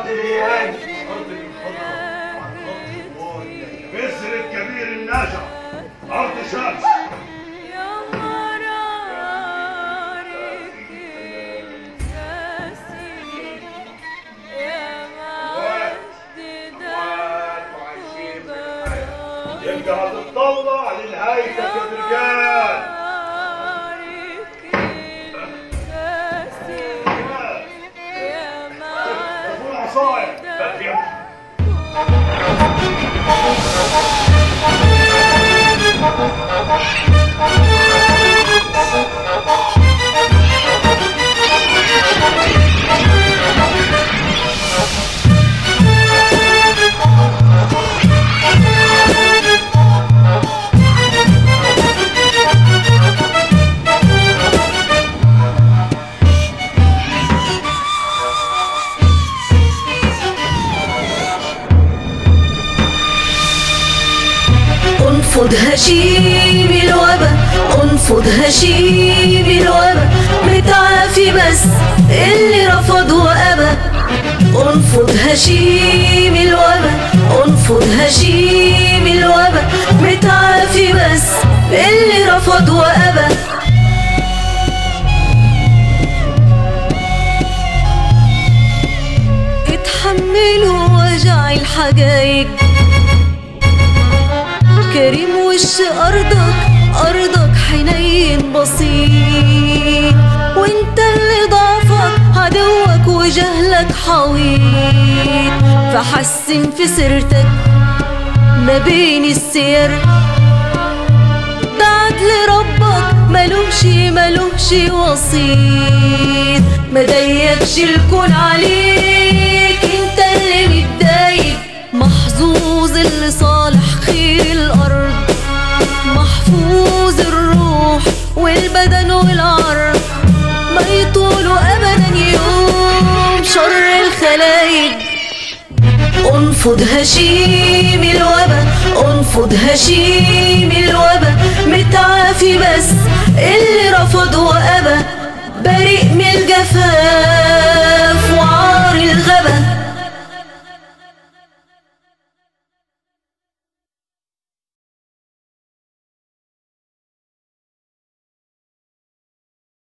اليان أرض الخضرة بسر الكبير الناجع أرض شمس يا مرارك كاسي يا مجد يبقى هتطلع للهيكل يا رجال خذوا العصاية هات يا انفض هشيم الوبا انفض هشيم الوبا متعافي بس اللي رفض وأبى انفض هشيم الوبا انفض هشيم الوبا متعافي بس اللي رفض وأبى اتحملوا وجع الحجايج كريم وش أرضك أرضك حنين بسيط وانت اللي ضعفك عدوك وجهلك حويط فحسن في سيرتك ما بين السير دعت لربك ملوش ملوش وسيط ما ضيقش الكون عليك انت اللي متضايق محظوظ اللي صالح خير الارض محفوظ الروح والبدن والعرض ما يطولوا ابدا يوم شر الخلايق انفض هشيم الوبا انفض هشيم الوبا متعافي بس اللي رفض وأبى